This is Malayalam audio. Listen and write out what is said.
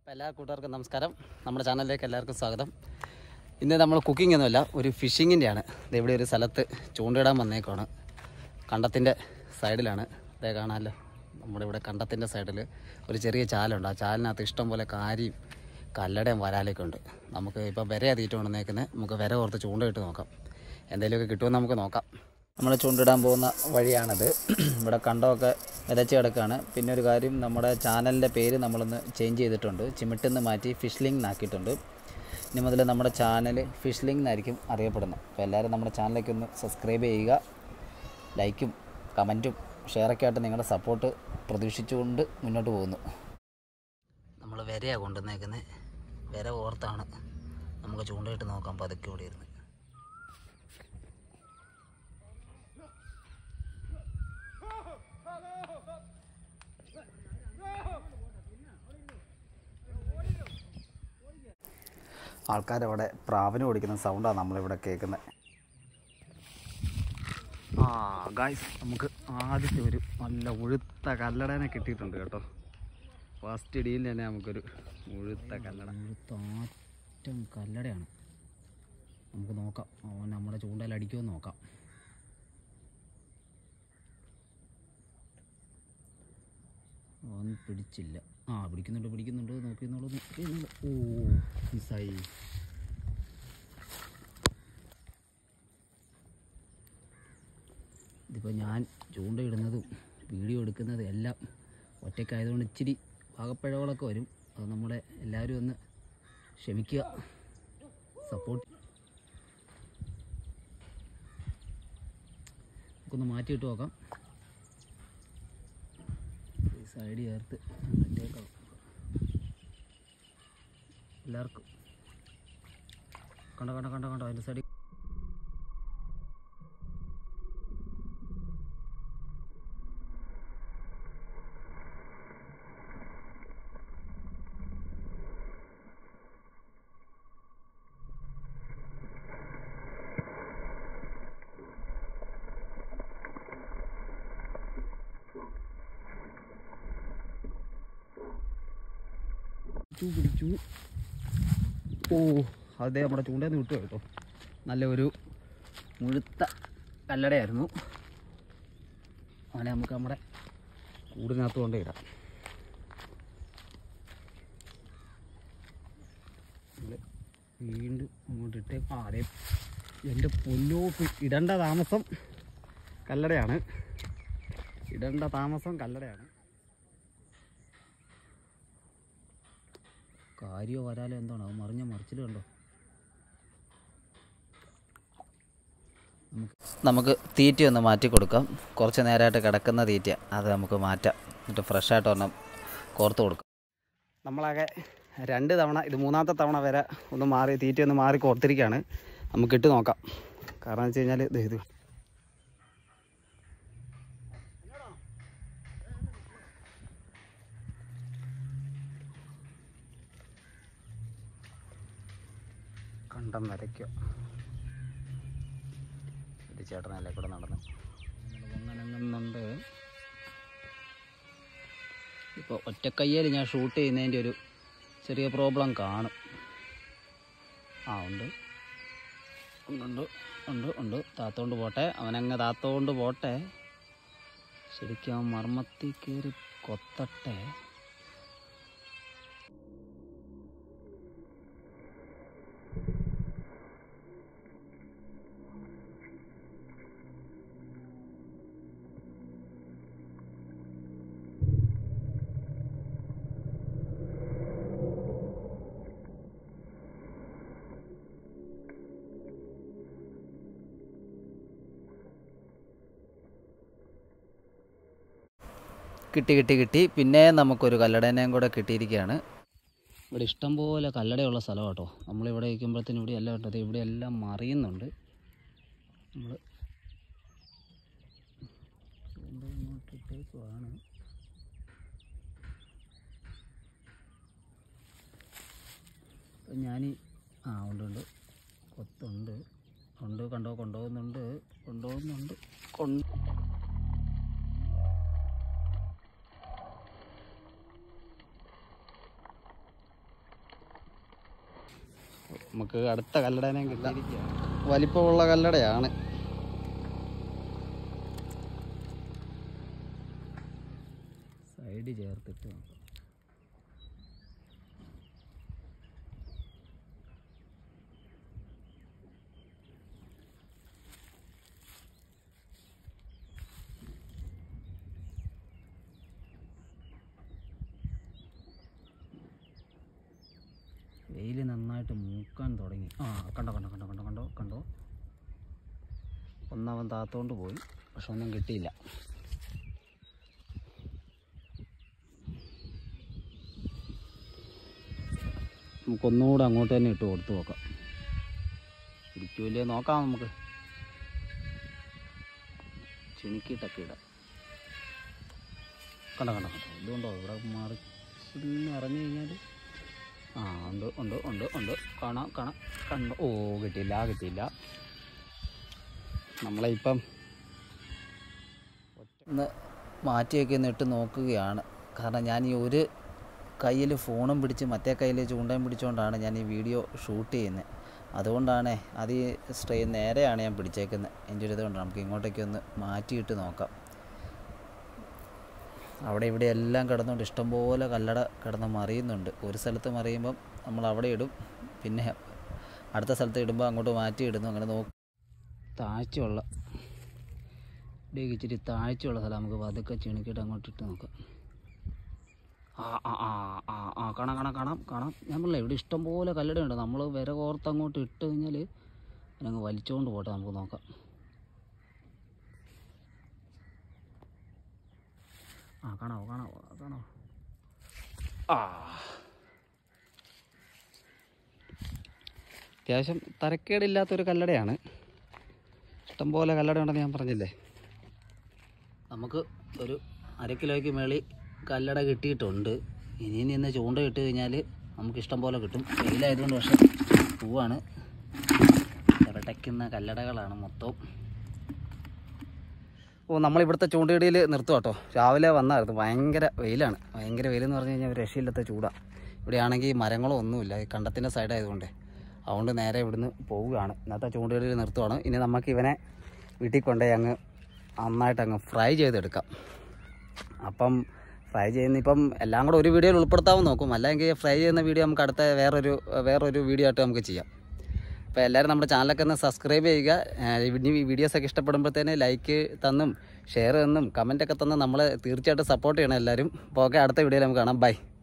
അപ്പോൾ എല്ലാ കൂട്ടുകാർക്കും നമസ്കാരം നമ്മുടെ ചാനലിലേക്ക് എല്ലാവർക്കും സ്വാഗതം ഇന്ന് നമ്മൾ കുക്കിംഗ് ഒന്നുമല്ല ഒരു ഫിഷിങ്ങിൻ്റെയാണ് ഇത് ഇവിടെ ഒരു സ്ഥലത്ത് ചൂണ്ടയിടാൻ വന്നേക്കാണ് കണ്ടത്തിൻ്റെ സൈഡിലാണ് അതേ കാണാമല്ലോ നമ്മുടെ ഇവിടെ കണ്ടത്തിൻ്റെ സൈഡിൽ ഒരു ചെറിയ ചാലുണ്ട് ആ ചാലിനകത്ത് ഇഷ്ടം പോലെ കാരിയും കല്ലടയും വരാലൊക്കെ ഉണ്ട് നമുക്ക് ഇപ്പോൾ വിര തീറ്റ കൊണ്ടുവന്നേക്കുന്നത് നമുക്ക് വിര ഓർത്ത് ചൂണ്ടയിട്ട് നോക്കാം എന്തെങ്കിലുമൊക്കെ കിട്ടുമെന്ന് നമുക്ക് നോക്കാം നമ്മൾ ചൂണ്ടിടാൻ പോകുന്ന വഴിയാണിത് ഇവിടെ കണ്ടമൊക്കെ വിതച്ച് കിടക്കുകയാണ് പിന്നെ ഒരു കാര്യം നമ്മുടെ ചാനലിൻ്റെ പേര് നമ്മളൊന്ന് ചേഞ്ച് ചെയ്തിട്ടുണ്ട് ചിമിട്ടെന്ന് മാറ്റി ഫിഷ് ലിങ്ക് എന്നാക്കിയിട്ടുണ്ട് ഇനി മുതൽ നമ്മുടെ ചാനൽ ഫിഷ് ലിങ്ക് എന്നായിരിക്കും അറിയപ്പെടുന്നത് അപ്പോൾ എല്ലാവരും നമ്മുടെ ചാനലിലേക്ക് ഒന്ന് സബ്സ്ക്രൈബ് ചെയ്യുക ലൈക്കും കമൻറ്റും ഷെയറൊക്കെ ആയിട്ട് നിങ്ങളുടെ സപ്പോർട്ട് പ്രതീക്ഷിച്ചുകൊണ്ട് മുന്നോട്ട് പോകുന്നു നമ്മൾ വിരയാണ് കൊണ്ടുവന്നേക്കുന്നത് വിര ഓർത്താണ് നമുക്ക് ചൂണ്ടയിട്ട് നോക്കാം പതുക്കെ ഇവിടെ ഇരുന്ന് ആൾക്കാരവിടെ പ്രാവിന് ഓടിക്കുന്ന സൗണ്ടാണ് നമ്മളിവിടെ കേൾക്കുന്നത് ആ ഗായ്സ് നമുക്ക് ആദ്യത്തെ ഒരു നല്ല ഉഴുത്ത കല്ലടനെ കിട്ടിയിട്ടുണ്ട് കേട്ടോ ഫസ്റ്റ് ഇടിയിൽ തന്നെ നമുക്കൊരു ഉഴുത്ത കല്ലട ഉഴുത്ത ആറ്റം കല്ലടയാണ് നമുക്ക് നോക്കാം അവൻ നമ്മുടെ ചൂണ്ടയിൽ അടിക്കുമെന്ന് നോക്കാം അവൻ പിടിച്ചില്ല ആ പിടിക്കുന്നുണ്ട് പിടിക്കുന്നുണ്ട് നോക്കിയെന്നുള്ളൂ നോക്കിയെന്നുള്ളൂ ഓ മിസ്സായി ഇതിപ്പോൾ ഞാൻ ചൂണ്ടയിടുന്നതും വീഡിയോ എടുക്കുന്നതും എല്ലാം ഒറ്റയ്ക്കായതുകൊണ്ട് ഇച്ചിരി പാകപ്പിഴകളൊക്കെ വരും അത് നമ്മുടെ എല്ലാവരും ഒന്ന് ക്ഷമിക്കുക സപ്പോർട്ട് നമുക്കൊന്ന് മാറ്റിയിട്ട് നോക്കാം ഈ സൈഡ് ചേർത്ത് ഇട്ടേക്കാം എല്ലാവർക്കും കണ്ടോ കണ്ടോ കണ്ടോ കണ്ടോ അതിൻ്റെ സൈഡിൽ പിടിച്ചു പിടിച്ചു ഓ അതേ നമ്മുടെ ചൂണ്ടയിൽ നിന്ന് വിട്ടു കേട്ടോ നല്ല ഒരു മുഴുത്ത കല്ലടയായിരുന്നു അവനെ നമുക്ക് നമ്മുടെ കൂടിനകത്ത് കൊണ്ട് ഇടാം നമ്മള് വീണ്ടും അങ്ങോട്ട് ഇട്ടേ ആ അതെ എൻ്റെ പൊന്നോ പി- ഇടേണ്ട താമസം കല്ലടയാണ് ഇടേണ്ട താമസം കല്ലടയാണ് കാര്യോ വരാലോ എന്താണ് അത് മറിഞ്ഞ മറിച്ചിൽ കണ്ടോ നമുക്ക് നമുക്ക് തീറ്റ ഒന്ന് മാറ്റി കൊടുക്കാം കുറച്ച് നേരമായിട്ട് കിടക്കുന്ന തീറ്റ അത് നമുക്ക് മാറ്റാം എന്നിട്ട് ഫ്രഷായിട്ട് ഒരെണ്ണം കോർത്ത് കൊടുക്കാം നമ്മളാകെ രണ്ട് തവണ ഇത് മൂന്നാമത്തെ തവണ വരെ ഒന്ന് മാറി തീറ്റ ഒന്ന് മാറി കോർത്തിരിക്കുകയാണ് നമുക്ക് ഇട്ട് നോക്കാം കാരണം എന്ന് വെച്ച് കഴിഞ്ഞാൽ ഇത് ഇത് കണ്ടം വരയ്ക്കോ ഒരു ചേട്ടനല്ലേ കൂടെ നടന്നു അങ്ങനങ്ങുന്നുണ്ട് ഇപ്പോൾ ഒറ്റക്കയ്യിൽ ഞാൻ ഷൂട്ട് ചെയ്യുന്നതിൻ്റെ ഒരു ചെറിയ പ്രോബ്ലം കാണും ആ ഉണ്ട് ഉണ്ട് ഉണ്ട് ഉണ്ട് താത്തോണ്ട് പോട്ടെ അവനങ്ങ് താത്തോണ്ട് പോട്ടെ ശരിക്കും അവൻ മർമ്മത്തിൽ കയറി കൊത്തട്ടെ കിട്ടി കിട്ടി കിട്ടി പിന്നെ നമുക്കൊരു കല്ലടേനയും കൂടെ കിട്ടിയിരിക്കുകയാണ് ഇവിടെ ഇഷ്ടംപോലെ കല്ലടയുള്ള സ്ഥലം കേട്ടോ നമ്മളിവിടെ ഇരിക്കുമ്പോഴത്തേനും ഇവിടെ എല്ലാം കേട്ടോ ഇവിടെ എല്ലാം മറിയുന്നുണ്ട് നമ്മൾ ഇങ്ങോട്ടിട്ടേക്കുവാണ് അപ്പം ഞാൻ ആ ഉണ്ട് ഉണ്ട് കൊത്തുണ്ട് ഉണ്ട് കണ്ടോ കൊണ്ടുപോകുന്നുണ്ട് കൊണ്ടുപോകുന്നുണ്ട് കൊണ്ട് നമുക്ക് അടുത്ത കല്ലടേനെ കിട്ടിയിരിക്കുക വലിപ്പമുള്ള കല്ലടയാണ് സൈഡ് ചേർത്തിട്ട് നോക്കാം വെയിൽ നന്നായിട്ട് മൂക്കാൻ തുടങ്ങി ആ കണ്ടോ കണ്ടോ കണ്ടോ കണ്ടോ കണ്ടോ കണ്ടോ ഒന്നവൻ താത്തോണ്ട് പോയി പക്ഷെ ഒന്നും കിട്ടിയില്ല നമുക്കൊന്നുകൂടെ അങ്ങോട്ട് തന്നെ ഇട്ട് കൊടുത്തു നോക്കാം പിടിക്കൂലേ നോക്കാം നമുക്ക് ചുരുക്കിയിട്ടൊക്കെ ഇടാം കണ്ടോ കണ്ടോ കണ്ടോ ഇതുകൊണ്ടോ ഇവിടെ മറിച്ചിന്ന് ഇറങ്ങി കഴിഞ്ഞാൽ ആ ഉണ്ട് ഉണ്ട് ഉണ്ട് ഉണ്ട് കാണാം കാണാം കണ്ടോ ഓ കിട്ടിയില്ല കിട്ടിയില്ല നമ്മളെ ഇപ്പം ഒന്ന് മാറ്റിയൊക്കെ ഒന്ന് ഇട്ട് നോക്കുകയാണ് കാരണം ഞാൻ ഈ ഒരു കയ്യിൽ ഫോണും പിടിച്ച് മറ്റേ കയ്യിൽ ചൂണ്ടയും പിടിച്ചുകൊണ്ടാണ് ഞാൻ ഈ വീഡിയോ ഷൂട്ട് ചെയ്യുന്നത് അതുകൊണ്ടാണ് അത് ഈ സ്ട്രേ നേരെയാണ് ഞാൻ പിടിച്ചേക്കുന്നത് എൻ്റെ ഒരു ഇതുകൊണ്ട് നമുക്ക് ഇങ്ങോട്ടേക്ക് ഒന്ന് മാറ്റിയിട്ട് നോക്കാം അവിടെ ഇവിടെ എല്ലാം കിടന്നുകൊണ്ട് ഇഷ്ടംപോലെ കല്ലട കിടന്ന് മറിയുന്നുണ്ട് ഒരു സ്ഥലത്ത് മറിയുമ്പം നമ്മൾ അവിടെ ഇടും പിന്നെ അടുത്ത സ്ഥലത്ത് ഇടുമ്പോൾ അങ്ങോട്ട് മാറ്റി ഇടുന്നു അങ്ങനെ നോക്കും താഴ്ചയുള്ള ഇവിടേക്ക് ഇച്ചിരി താഴ്ചയുള്ള സ്ഥലം നമുക്ക് പതുക്കെ ചിണുക്കിയിട്ട് അങ്ങോട്ട് ഇട്ട് നോക്കാം ആ ആ ആ ആ ആ കാണാം കാണാം കാണാം കാണാം ഞാൻ പറഞ്ഞില്ല ഇവിടെ ഇഷ്ടംപോലെ കല്ലടയുണ്ട് നമ്മൾ വിര കോർത്ത് അങ്ങോട്ട് ഇട്ട് കഴിഞ്ഞാൽ അതിനങ്ങ് വലിച്ചുകൊണ്ട് പോട്ടെ നമുക്ക് നോക്കാം ആ കാണാവോ കാണാവോ കാണാവോ ആ അത്യാവശ്യം തരക്കേടില്ലാത്തൊരു കല്ലടയാണ് ഇഷ്ടംപോലെ കല്ലട ഉണ്ടെന്ന് ഞാൻ പറഞ്ഞില്ലേ നമുക്ക് ഒരു അര കിലോയ്ക്ക് മേളിൽ കല്ലട കിട്ടിയിട്ടുണ്ട് ഇനി ഇനി ഇന്ന് ചൂണ്ട ഇട്ട് കഴിഞ്ഞാൽ നമുക്ക് ഇഷ്ടം പോലെ കിട്ടും വെയിലായതുകൊണ്ട് പക്ഷേ പൂവാണ് ഇരട്ടയ്ക്കുന്ന കല്ലടകളാണ് മൊത്തവും ഓ നമ്മളിവിടുത്തെ ചൂണ്ടയിടിയിൽ നിർത്തുക കേട്ടോ രാവിലെ വന്നായിരുന്നു ഭയങ്കര വെയിലാണ് ഭയങ്കര വെയിലെന്ന് പറഞ്ഞു കഴിഞ്ഞാൽ ഒരു രക്ഷയില്ലാത്ത ചൂടാണ് ഇവിടെയാണെങ്കിൽ മരങ്ങളോ ഒന്നുമില്ല ഈ കണ്ടത്തിൻ്റെ സൈഡായതുകൊണ്ട് അതുകൊണ്ട് നേരെ ഇവിടുന്ന് പോവുകയാണ് ഇന്നത്തെ ചൂണ്ടയിടിയിൽ നിർത്തുവാണ് ഇനി നമുക്ക് ഇവനെ വീട്ടിൽ കൊണ്ടുപോയി അങ്ങ് നന്നായിട്ട് അങ്ങ് ഫ്രൈ ചെയ്തെടുക്കാം അപ്പം ഫ്രൈ ചെയ്യുന്ന ഇപ്പം എല്ലാം കൂടെ ഒരു വീഡിയോയിൽ ഉൾപ്പെടുത്താമെന്ന് നോക്കും അല്ലെങ്കിൽ ഫ്രൈ ചെയ്യുന്ന വീഡിയോ നമുക്ക് അടുത്ത വേറൊരു വേറൊരു വീഡിയോ ആയിട്ട് നമുക്ക് ചെയ്യാം അപ്പോൾ എല്ലാവരും നമ്മുടെ ചാനലൊക്കെ ഒന്ന് സബ്സ്ക്രൈബ് ചെയ്യുക ഏഹ് ഇനി ഈ വീഡിയോസൊക്കെ ഇഷ്ടപ്പെടുമ്പോഴത്തേന് ലൈക്ക് തന്നും ഷെയർ തന്നും കമൻറ്റൊക്കെ തന്നും നമ്മളെ തീർച്ചയായിട്ടും സപ്പോർട്ട് ചെയ്യണം എല്ലാവരും അപ്പോൾ ഓക്കെ അടുത്ത വീഡിയോയിൽ നമുക്ക് കാണാം ബൈ